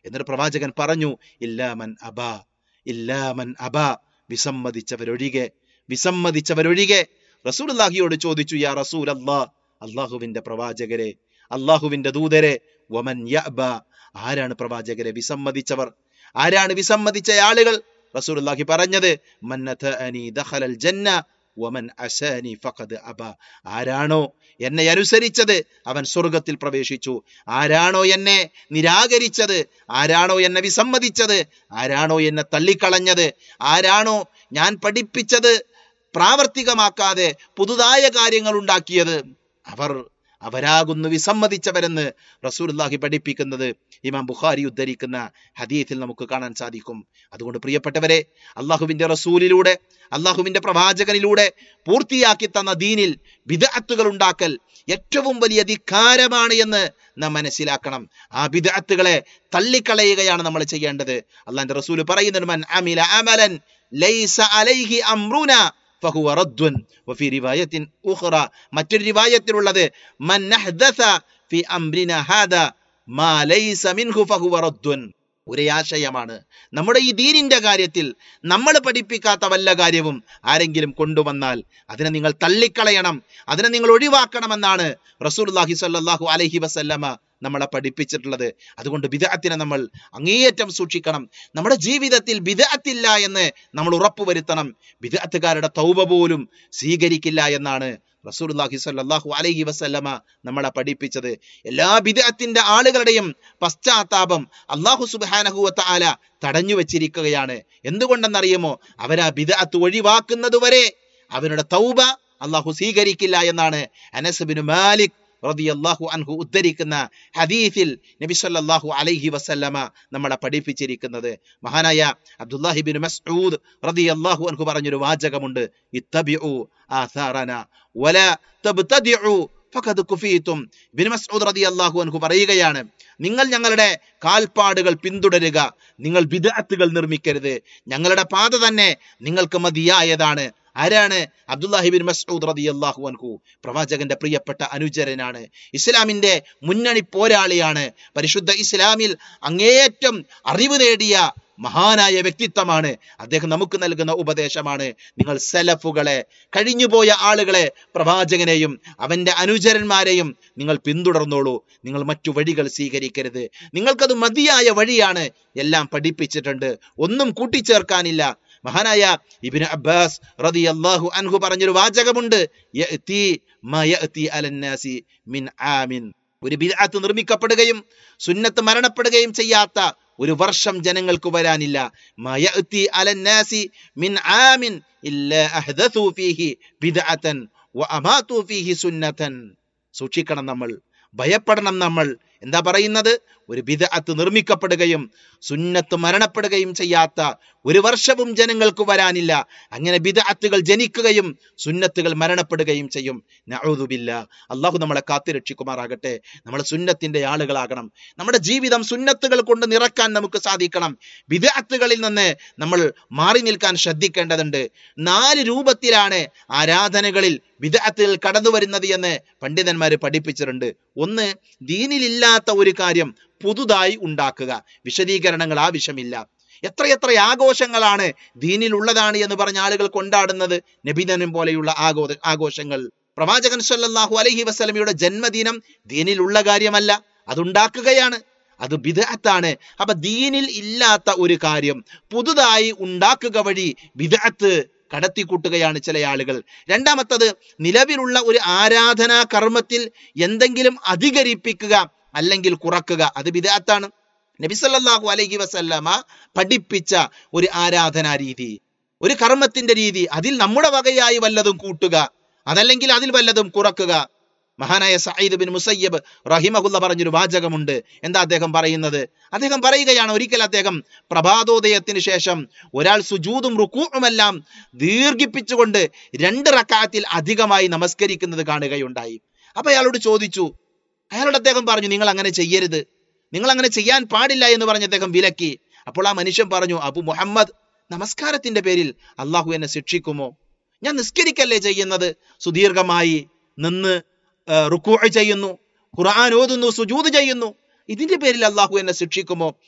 എന്നിട്ട് പ്രവാചകൻ പറഞ്ഞു ഇല്ലാമൻ അബ ഇല്ലാമൻ അബ വിസമ്മതിച്ചവരൊഴികെ വിസമ്മതിച്ചവരൊഴികെ റസൂലുള്ളാഹിയോട് ചോദിച്ചു യാ റസൂൽ അല്ലാ അള്ളാഹുവിന്റെ പ്രവാചകരെ അള്ളാഹുവിന്റെ ദൂതരെ വമൻ യഅബ ആരാണ് പ്രവാചകരെ വിസമ്മതിച്ചവർ ആരാണ് വിസമ്മതിച്ച ആളുകൾ റസൂലുള്ളാഹി പറഞ്ഞത് മന്നതഅനി ദഖലൽ ജന്ന വമൻ അസാനി ഫഖദ് അബ ആരാണോ എന്നെ അനുസരിച്ചത് അവൻ സ്വർഗത്തിൽ പ്രവേശിച്ചു ആരാണോ എന്നെ നിരാകരിച്ചത് ആരാണോ എന്നെ വിസമ്മതിച്ചത് ആരാണോ എന്നെ തള്ളിക്കളഞ്ഞത് ആരാണോ ഞാൻ പഠിപ്പിച്ചത് പ്രാവർത്തികമാക്കാതെ പുതുതായ കാര്യങ്ങൾ ഉണ്ടാക്കിയത് അവർ അവരാകുന്നു വിസമ്മതിച്ചവരെന്ന് റസൂലുള്ളാഹി പഠിപ്പിക്കുന്നത് ഇമാം ബുഖാരി ഉദ്ധരിക്കുന്ന ഹദീത്തിൽ നമുക്ക് കാണാൻ സാധിക്കും അതുകൊണ്ട് പ്രിയപ്പെട്ടവരെ അള്ളാഹുവിന്റെ റസൂലിലൂടെ അള്ളാഹുവിന്റെ പ്രവാചകനിലൂടെ പൂർത്തിയാക്കി തന്ന ദീനിൽ വിദഅത്തുകൾ ഉണ്ടാക്കൽ ഏറ്റവും വലിയ ധിക്കാരമാണ് എന്ന് നാം മനസ്സിലാക്കണം ആ വിദഅത്തുകളെ തള്ളിക്കളയുകയാണ് നമ്മൾ ചെയ്യേണ്ടത് അള്ളാന്റെ റസൂൽ പറയുന്നുണ്ട് മൻ അമില അമലൻ ലൈസ അലൈഹി അംറുന ഫഹുവ റദ്ദുൻ വഫി റിവായത്തിൻ ഉഖറ മറ്റൊരു റിവായത്തിലുള്ളത് മൻ അഹ്ദസ ഫി അംരിന ഹാദാ മാ ലൈസ മിൻഹു ഫഹുവ റദ്ദുൻ ഒരേ ആശയമാണ് നമ്മുടെ ഈ ദീനിന്റെ കാര്യത്തിൽ നമ്മൾ പഠിപ്പിക്കാത്ത വല്ല കാര്യവും ആരെങ്കിലും കൊണ്ടുവന്നാൽ അതിനെ നിങ്ങൾ തള്ളിക്കളയണം അതിനെ നിങ്ങൾ ഒഴിവാക്കണമെന്നാണ് റസൂലുള്ളാഹി സ്വല്ലല്ലാഹു അലൈഹി വസല്ലമ നമ്മളെ പഠിപ്പിച്ചിട്ടുള്ളത് അതുകൊണ്ട് ബിദഅത്തിനെ നമ്മൾ അങ്ങേയറ്റം സൂക്ഷിക്കണം നമ്മുടെ ജീവിതത്തിൽ ബിദഅത്തില്ല എന്ന് നമ്മൾ ഉറപ്പുവരുത്തണം ബിദഅത്തുകാരുടെ തൗബ പോലും സ്വീകരിക്കില്ല എന്നാണ് റസൂലുള്ളാഹി സ്വല്ലല്ലാഹു അലൈഹി വസല്ലമ നമ്മളെ പഠിപ്പിച്ചത് എല്ലാ ബിദഅത്തിന്റെ ആളുകളുടെയും പശ്ചാത്താപം അള്ളാഹു സുബ്ഹാനഹു വതആല തടഞ്ഞു വെച്ചിരിക്കുകയാണ് എന്തുകൊണ്ടെന്നറിയുമോ അവരാ ബിദഅത്ത് ഒഴിവാക്കുന്നത് വരെ അവരുടെ തൗബ അള്ളാഹു സ്വീകരിക്കില്ല എന്നാണ് അനസ് ബിൻ മാലിക് റളിയല്ലാഹു അൻഹു ഉദ്ധരിക്കുന്ന ഹദീസിൽ നബി സല്ലല്ലാഹു അലൈഹി വസല്ലമ നമ്മളെ പഠിപ്പിച്ചിരിക്കുന്നത് മഹാനായ അബ്ദുല്ലാഹി ബിൻ മസ്ഊദ് റളിയല്ലാഹു അൻഹു പറഞ്ഞൊരു വാചകമുണ്ട് ഇത്തബിഉ ആസാറന വല തബ്തദിഉ ഫഖദ് കുഫീതും ബിൻ മസ്ഊദ് റളിയല്ലാഹു അൻഹു പറയുകയാണ് നിങ്ങൾ ഞങ്ങളുടെ കാൽപ്പാടുകൾ പിന്തുടരുക നിങ്ങൾ ബിദഅത്തുകൾ നിർമ്മിക്കരുത് ഞങ്ങളുടെ പാത തന്നെ നിങ്ങൾക്ക് മതിയായതാണ് ആരാണ് അബ്ദുല്ലാഹിബിൻ മസ്ഊദ് റളിയല്ലാഹു അൻഹു പ്രവാചകന്റെ പ്രിയപ്പെട്ട അനുചരനാണ് ഇസ്ലാമിന്റെ മുന്നണി പോരാളിയാണ് പരിശുദ്ധ ഇസ്ലാമിൽ അങ്ങേയറ്റം അറിവ് നേടിയ മഹാനായ വ്യക്തിത്വമാണ് അദ്ദേഹം നമുക്ക് നൽകുന്ന ഉപദേശമാണ് നിങ്ങൾ സലഫുകളെ കഴിഞ്ഞുപോയ ആളുകളെ പ്രവാചകനെയും അവന്റെ അനുചരന്മാരെയും നിങ്ങൾ പിന്തുടർന്നോളൂ നിങ്ങൾ മറ്റു വഴികൾ സ്വീകരിക്കരുത് നിങ്ങൾക്കത് മതിയായ വഴിയാണ് എല്ലാം പഠിപ്പിച്ചിട്ടുണ്ട് ഒന്നും കൂട്ടിച്ചേർക്കാനില്ല മഹാനായ ഇബിന് അബ്ബാസ് റളിയല്ലാഹു അൻഹു പറഞ്ഞൊരു വാചകമുണ്ട് യഅ്തി മാ യഅ്തി അലന്നാസി മിൻ ആമിൻ ഒരു ബിദ്അത്ത് നിർമ്മിക്കപ്പെടുകയും സുന്നത്ത് മരണപ്പെടുകയും ചെയ്യാത്ത ഒരു വർഷം ജനങ്ങൾക്ക് വരാനില്ല മാ യഅ്തി അലന്നാസി മിൻ ആമിൻ ഇല്ലാ അഹ്ദസു ഫീഹി ബിദ്അത്തൻ വഅമാതു ഫീഹി സുന്നതൻ സൂക്ഷിക്കണം നമ്മൾ ഭയപ്പെടണം നമ്മൾ എന്താ പറയുന്നത് ഒരു ബിദഅത്ത് നിർമ്മിക്കപ്പെടുകയും സുന്നത്ത് മരണപ്പെടുകയും ചെയ്യാത്ത ഒരു വർഷവും ജനങ്ങൾക്ക് വരാനില്ല അങ്ങനെ ബിദഅത്തുകൾ ജനിക്കുകയും സുന്നത്തുകൾ മരണപ്പെടുകയും ചെയ്യും നഊദുബില്ല അള്ളാഹു നമ്മളെ കാത്തുരക്ഷിക്കുമാറാകട്ടെ നമ്മൾ സുന്നത്തിന്റെ ആളുകളാകണം നമ്മുടെ ജീവിതം സുന്നത്തുകൾ കൊണ്ട് നിറക്കാൻ നമുക്ക് സാധിക്കണം ബിദഅത്തുകളിൽ നിന്ന് നമ്മൾ മാറി നിൽക്കാൻ ശ്രദ്ധിക്കേണ്ടതുണ്ട് നാല് രൂപത്തിലാണ് ആരാധനകളിൽ ബിദഅത്തുകൾ കടന്നു വരുന്നത് എന്ന് പണ്ഡിതന്മാർ പഠിപ്പിച്ചിട്ടുണ്ട് ഒന്ന് ദീനിലില്ലാത്ത ഒരു കാര്യം പുതുതായി ഉണ്ടാക്കുക വിശദീകരണങ്ങൾ ആവശ്യമില്ല എത്രയെത്ര ആഘോഷങ്ങളാണ് ദീനിലുള്ളതാണ് എന്ന് പറഞ്ഞ ആളുകൾ കൊണ്ടാടുന്നത് നബിദിനം പോലെയുള്ള ആഘോ ആഘോഷങ്ങൾ പ്രവാചകൻ സല്ലല്ലാഹു അലൈഹി വസല്ലമയുടെ ജന്മദിനം ദീനിലുള്ള കാര്യമല്ല അതുണ്ടാക്കുകയാണ് അത് ബിദഅത്താണ് അപ്പൊ ദീനിൽ ഇല്ലാത്ത ഒരു കാര്യം പുതുതായി ഉണ്ടാക്കുക വഴി ബിദഅത്ത് കടത്തിക്കൂട്ടുകയാണ് ചില ആളുകൾ രണ്ടാമത്തത് നിലവിലുള്ള ഒരു ആരാധനാ കർമ്മത്തിൽ എന്തെങ്കിലും അധികരിപ്പിക്കുക അല്ലെങ്കിൽ കുറക്കുക അത് ബിദഅത്താണ് നബിസല്ലാഹു അലൈഹി വസല്ലമ പഠിപ്പിച്ച ഒരു ആരാധനാ രീതി ഒരു കർമ്മത്തിന്റെ രീതി അതിൽ നമ്മുടെ വകയായി വല്ലതും കൂട്ടുക അതല്ലെങ്കിൽ അതിൽ വല്ലതും കുറക്കുക മഹാനായ സയ്യിദ് ബിൻ മുസയ്യബ് റഹിമഹുല്ല പറഞ്ഞൊരു വാചകമുണ്ട് എന്താ അദ്ദേഹം പറയുന്നത് അദ്ദേഹം പറയുകയാണ് ഒരിക്കൽ അദ്ദേഹം പ്രഭാതോദയത്തിന് ശേഷം ഒരാൾ സുജൂതും റുക്കൂറുമെല്ലാം ദീർഘിപ്പിച്ചുകൊണ്ട് രണ്ട് റക്കാത്തിൽ അധികമായി നമസ്കരിക്കുന്നത് കാണുകയുണ്ടായി അപ്പൊ അയാളോട് ചോദിച്ചു അയാളോട് അദ്ദേഹം പറഞ്ഞു നിങ്ങൾ അങ്ങനെ ചെയ്യരുത് നിങ്ങൾ അങ്ങനെ ചെയ്യാൻ പാടില്ല എന്ന് പറഞ്ഞ് അദ്ദേഹം വിലക്കി അപ്പോൾ ആ മനുഷ്യൻ പറഞ്ഞു അബു മുഹമ്മദ് നമസ്കാരത്തിന്റെ പേരിൽ അള്ളാഹു എന്നെ ശിക്ഷിക്കുമോ ഞാൻ നിസ്കരിക്കല്ലേ ചെയ്യുന്നത് സുദീർഘമായി നിന്ന് റുക്കൂ ചെയ്യുന്നു ഖുർആൻ ഓതുന്നു സുജൂത് ചെയ്യുന്നു ഇതിന്റെ പേരിൽ അള്ളാഹു എന്നെ ശിക്ഷിക്കുമോ